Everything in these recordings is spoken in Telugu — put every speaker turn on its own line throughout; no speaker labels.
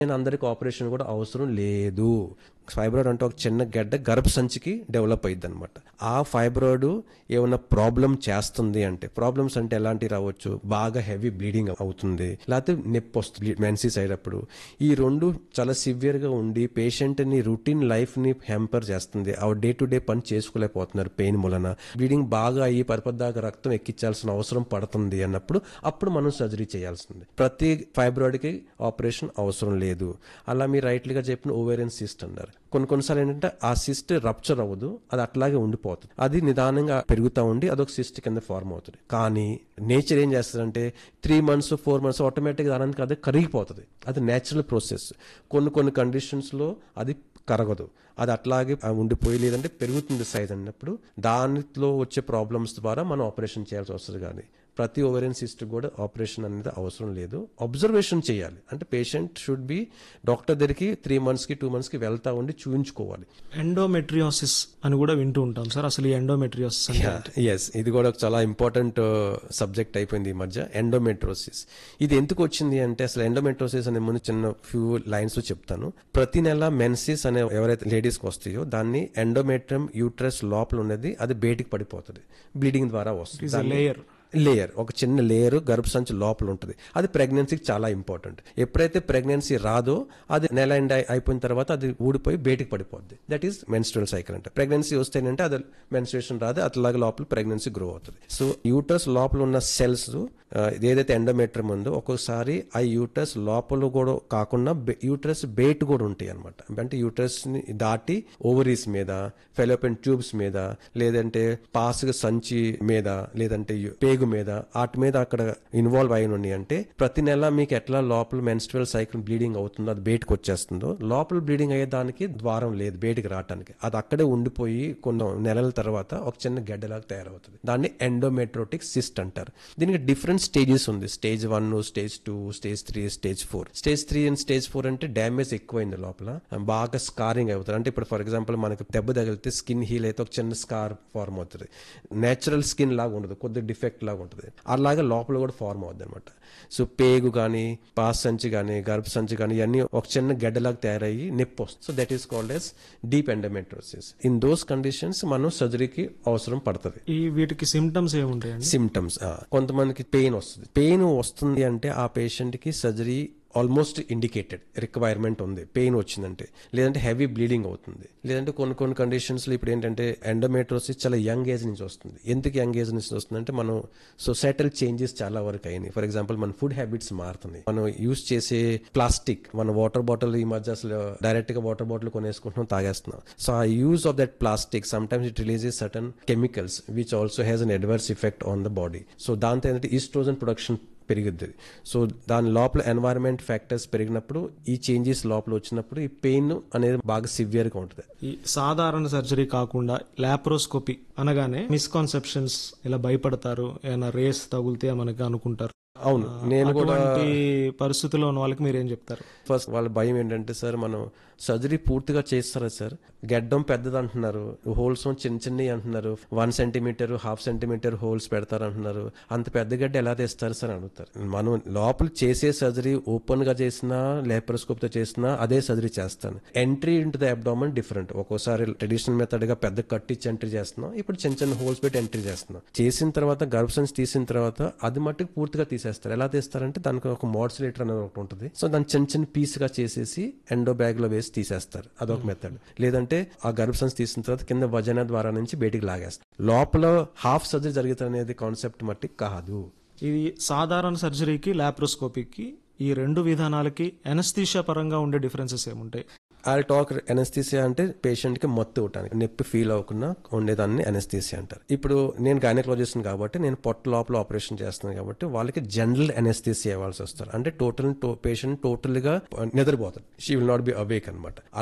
నేను అందరికి ఆపరేషన్ కూడా అవసరం లేదు ఫైబ్రాయిడ్ అంటే ఒక చిన్న గడ్డ గర్భ సంచికి డెవలప్ అయ్యింది అనమాట ఆ ఫైబ్రాయిడ్ ఏమైనా ప్రాబ్లం చేస్తుంది అంటే ప్రాబ్లమ్స్ అంటే ఎలాంటివి రావచ్చు బాగా హెవీ బ్లీడింగ్ అవుతుంది లేకపోతే నొప్పి వస్తుంది మెన్సీస్ అయ్యేటప్పుడు ఈ రెండు చాలా సివియర్ గా ఉండి పేషెంట్ ని రొటీన్ లైఫ్ ని హ్యాంపర్ చేస్తుంది ఆ డే టు డే పని చేసుకోలేకపోతున్నారు పెయిన్ మూలన బ్లీడింగ్ బాగా అయ్యి పరిపద్దాకా రక్తం ఎక్కించాల్సిన అవసరం పడుతుంది అన్నప్పుడు అప్పుడు మనం సర్జరీ చేయాల్సింది ప్రతి ఫైబ్రాయిడ్ కి ఆపరేషన్ అవసరం లేదు అలా మీరు రైట్లీ గా చెప్పిన ఓవేరియన్ సిస్ట్ అన్నారు కొన్ని కొన్నిసార్లు ఏంటంటే ఆ సిస్ట్ రప్చర్ అవ్వదు అది అట్లాగే ఉండిపోతుంది అది నిదానంగా పెరుగుతూ ఉండి అదొక సిస్ట్ కింద ఫార్మ్ అవుతుంది కానీ నేచర్ ఏం చేస్తుందంటే త్రీ మంత్స్ ఫోర్ మంత్స్ ఆటోమేటిక్గా దానికి అది కరిగిపోతుంది అది నేచురల్ ప్రాసెస్ కొన్ని కొన్ని కండిషన్స్లో అది కరగదు అది అట్లాగే ఉండిపోయి లేదంటే పెరుగుతుంది సైజ్ అన్నప్పుడు దానిలో వచ్చే ప్రాబ్లమ్స్ ద్వారా మనం ఆపరేషన్ చేయాల్సి వస్తుంది కానీ ప్రతి ఓవరియన్ సిస్ట్ కూడా ఆపరేషన్ అనేది అవసరం లేదు అబ్జర్వేషన్ చేయాలి అంటే పేషెంట్ షుడ్ బి డాక్టర్ దగ్గరికి త్రీ మంత్స్కి టూ మంత్స్కి వెళ్తా ఉండి చూయించుకోవాలి
ఎండోమెట్రియోసిస్ అని కూడా వింటూ ఉంటాం సార్ అసలు ఈ ఎండోమెట్రియోసిస్ అంటే
ఎస్ ఇది కూడా ఒక చాలా ఇంపార్టెంట్ సబ్జెక్ట్ అయిపోయింది ఈ మధ్య ఎండోమెట్రోసిస్ ఇది ఎందుకు వచ్చింది అంటే అసలు ఎండోమెట్రోసిస్ అనే ముందు చిన్న ఫ్యూ లైన్స్ చెప్తాను ప్రతి నెల మెన్సిస్ అనే ఎవరైతే లేడీస్కి వస్తాయో దాన్ని ఎండోమెట్రియం యూట్రస్ లోపల ఉన్నది అది బయటికి పడిపోతుంది బ్లీడింగ్ ద్వారా వస్తుంది దాన్ని-
లేయర్
లేయర్ ఒక చిన్న లేయర్ గర్భసంచి లోపల ఉంటుంది అది ప్రెగ్నెన్సీకి చాలా ఇంపార్టెంట్ ఎప్పుడైతే ప్రెగ్నెన్సీ రాదో అది నెల ఎండ్ అయి- అయిపోయిన తర్వాత అది ఊడిపోయి బయటికి పడిపోద్ది దట్ ఈస్ మెన్స్ట్రల్ సైకిల్ అంటే ప్రెగ్నెన్సీ వస్తేనంటే అది మెన్స్ట్రేషన్ రాదు అట్లాగే లోపల ప్రెగ్నెన్సీ గ్రో అవుతుంది సో యూటర్స్ లోపల ఉన్న సెల్స్ ఏదైతే ఎండోమెట్రియం ఉందో ఒక్కొక్కసారి ఆ యూటర్స్ లోపల కూడా కాకుండా యూటరస్ బయట కూడా ఉంటాయి అనమాట అంటే యూటరస్ ని దాటి ఓవరీస్ మీద ఫెలోపెన్ ట్యూబ్స్ మీద లేదంటే పాసుగ సంచి మీద లేదంటే యు- పేగు మీద వాటి మీద అక్కడ ఇన్వాల్వ్ అయిన ఉన్నాయి అంటే ప్రతి నెల మీకు ఎట్లా లోపల మెన్స్ట్రల్ సైకిల్ బ్లీడింగ్ అవుతుందో అది బయటకు వచ్చేస్తుందో లోపల బ్లీడింగ్ అయ్యేదానికి ద్వారం లేదు బయటికి రావడానికి అది అక్కడే ఉండిపోయి కొన్ని నెలల తర్వాత ఒక చిన్న గడ్డలాగా తయారవుతుంది దాన్ని ఎండోమెట్రోటిక్ సిస్ట్ అంటారు దీనికి డిఫరెంట్ స్టేజెస్ ఉంది stage one stage two stage three stage four stage three and stage four అంటే డ్యామేజ్ ఎక్కువైంది లోపల బాగా స్కారింగ్ అవుతుంది అంటే ఇప్పుడు ఫర్ ఎగ్జాంపుల్ మనకి దెబ్బ తగిలితే స్కిన్ హీల్ అయితే ఒక చిన్న స్కార్ ఫార్మ్ అవుతుంది నేచురల్ స్కిన్ లాగా ఉండదు కొద్దిగా డిఫెక్ట్ లాగా ఉంటుంది అలాగే లోపల కూడా ఫార్మ్ అవుతుంది అనమాట సో పేగు కానీ పాస్ సంచి కానీ గర్భ సంచి కానీ ఇవన్నీ ఒక చిన్న గడ్డలాగా తయారయ్యి నొప్పి వస్తుంది so that is called as deep endometriosis in those conditions మనం సర్జరీకి అవసరం పడుతుంది
ఈ వీటికి సిమ్టమ్స్ ఏముంటాయండి
సిమ్టమ్స్ కొంతమందికి పెయిన్ వస్తుంది పెయిన్ వస్తుంది అంటే ఆ పేషెంట్ కి సర్జరీ ఆల్మోస్ట్ ఇండికేటెడ్ రిక్వైర్మెంట్ ఉంది పెయిన్ వచ్చిందంటే లేదంటే హెవీ బ్లీడింగ్ అవుతుంది లేదంటే కొన్ని కొన్ని కండిషన్స్లో ఇప్పుడు ఏంటంటే ఎండోమెట్రోసిస్ చాలా యంగ్ ఏజ్ నుంచి వస్తుంది ఎందుకు యంగ్ ఏజ్ నుంచి వస్తుంది అంటే మనం సొసైటల్ చేంజెస్ చాలా వరకు అయినాయి ఫర్ ఎగ్జాంపుల్ మన ఫుడ్ హ్యాబిట్స్ మారుతున్నాయి మనం యూస్ చేసే ప్లాస్టిక్ మన వాటర్ బాటిల్ ఈ మధ్య అసలు డైరెక్ట్ గా వాటర్ బాటిల్ కొనేసుకుంటున్నాం తాగేస్తున్నాం సో ఆ use of that plastic sometimes it releases certain chemicals which also has an adverse effect on the body so దాంతో ఏంటంటే ఈస్ట్రోజన్ ప్రొడక్షన్ పెరుగుద్ది సో దాని లోపల ఎన్వైరన్మెంట్ ఫ్యాక్టర్స్ పెరిగినప్పుడు ఈ చేంజెస్ లోపల వచ్చినప్పుడు ఈ పెయిన్ అనేది బాగా సివియర్ గా ఉంటుంది
ఈ సాధారణ సర్జరీ కాకుండా లాప్రోస్కోపీ అనగానే మిస్కాన్సెప్షన్స్ ఇలా భయపడతారు ఏమైనా రేస్ తగులితే మనకి అనుకుంటారు
అవును నేను కూడా
అటువంటి పరిస్థితుల్లో ఉన్న వాళ్ళకి మీరు ఏం చెప్తారు
ఫస్ట్ వాళ్ళ భయం ఏంటంటే సార్ మనం సర్జరీ పూర్తిగా చేస్తారా సార్ గడ్డం పెద్దది అంటున్నారు హోల్స్ చిన్న చిన్నవి అంటున్నారు one centimetre half centimetre holes పెడతారు అంటున్నారు అంత పెద్ద గడ్డ ఎలా తెస్తారు సార్ అని అడుగుతారు మనం లోపల చేసే సర్జరీ ఓపెన్ గా చేసినా లేపరోస్కోప్ తో చేసినా అదే సర్జరీ చేస్తాను entry into the abdomen different ఒక్కోసారి ట్రెడిషనల్ మెథడ్ గా పెద్ద కట్టించి ఎంట్రీ చేస్తున్నాం ఇప్పుడు చిన్న చిన్న హోల్స్ పెట్టి ఎంట్రీ చేస్తున్నాం చేసిన తర్వాత గర్భసంచి తీసిన తర్వాత అది మట్టుకు పూర్తిగా తీసేస్తారు ఎలా తీస్తారంటే దానికి ఒక మోడ్సిలేటర్ అనేది ఒకటి ఉంటుంది సో దాన్ని చిన్న చిన్న పీస్ గా చేసేసి ఎండో బ్యాగ్ లో వేసి తీసేస్తారు అదొక మెథడ్ లేదంటే ఆ గర్భసంచి తీసిన తర్వాత కింద వజన ద్వారా నుంచి బయటికి లాగేస్తారు లోపల హాఫ్ సర్జరీ జరుగుతుంది అనేది కాన్సెప్ట్ మట్టి కాదు
ఇది సాధారణ సర్జరీకి లాప్రోస్కోపీకి ఈ రెండు విధానాలకి ఎనస్థీషియా పరంగా ఉండే డిఫరెన్సెస్ ఏముంటాయి
ఆ టాక్ ఎనస్థీసియా అంటే పేషెంట్ కి మత్తు అవటానికి నొప్పి ఫీల్ అవ్వకుండా ఉండేదాన్ని ఎనస్థీసియా అంటారు ఇప్పుడు నేను గైనకాలజిస్ట్ కాబట్టి నేను పొట్ట లోపల ఆపరేషన్ చేస్తున్నాను కాబట్టి వాళ్ళకి జనరల్ ఎనస్థీసియా ఇవ్వాల్సి వస్తారు అంటే టోటల్ పేషెంట్ టోటల్ గా నిద్రపోతాడు she will not be awake అనమాట అలా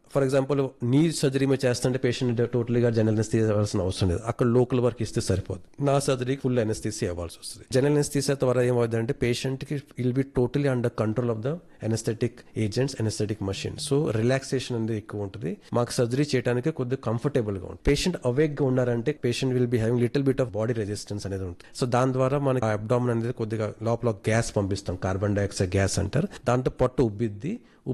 ఫర్ ఎగ్జాంపుల్ నీ సర్జరీ మీద చేస్తుంటే పేషెంట్ టోటల్ గా జనరల్ ఎనస్థీసియా ఇవ్వాల్సిన అవసరం లేదు అక్కడ లోకల్ వర్క్ ఇస్తే సరిపోదు నా సర్జరీకి ఫుల్ ఎనస్థీసియా ఇవ్వాల్సి వస్తుంది జనరల్ ఎనస్థీసియా ద్వారా ఏమవుతుంది అంటే పేషెంట్ కి will be totally under control of the anaesthetic agents anaesthetic machine so relaxation అనేది ఎక్కువ ఉంటుంది మాకు సర్జరీ చేయడానికి కొద్దిగా కంఫర్టబుల్ గా ఉంటుంది పేషెంట్ అవేక్ గా ఉన్నారంటే patient will be having little bit of body resistance అనేది ఉంటుంది సో దాని ద్వారా మనకి అబ్డామిన్ అనేది కొద్దిగా లోపల గ్యాస్ పంపిస్తాం కార్బన్ డైఆక్సైడ్ గ్యాస్ అంటారు దాంతో పొట్ట ఉబ్బిద్ది